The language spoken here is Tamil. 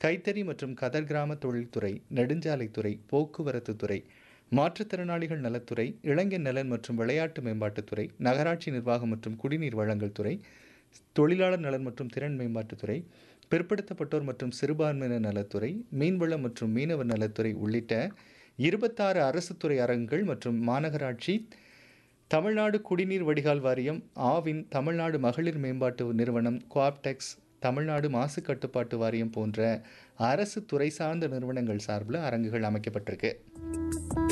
கைத்தறி மற்றும் கதர் கிராம தொழில்துறை நெடுஞ்சாலைத்துறை போக்குவரத்து துறை மாற்றுத்திறனாளிகள் நலத்துறை இளைஞர் நலன் மற்றும் விளையாட்டு மேம்பாட்டுத்துறை நகராட்சி நிர்வாகம் மற்றும் குடிநீர் வழங்கல் துறை தொழிலாளர் நலன் மற்றும் திறன் மேம்பாட்டுத்துறை பிற்படுத்தப்பட்டோர் மற்றும் சிறுபான்மையினர் நலத்துறை மீன்வளம் மற்றும் மீனவர் நலத்துறை உள்ளிட்ட இருபத்தாறு அரசு துறை அரங்குகள் மற்றும் மாநகராட்சி தமிழ்நாடு குடிநீர் வடிகால் வாரியம் ஆவின் தமிழ்நாடு மகளிர் மேம்பாட்டு நிறுவனம் குவாப்டெக்ஸ் தமிழ்நாடு மாசு கட்டுப்பாட்டு வாரியம் போன்ற அரசு துறை சார்ந்த நிறுவனங்கள் சார்பில் அரங்குகள் அமைக்கப்பட்டிருக்கு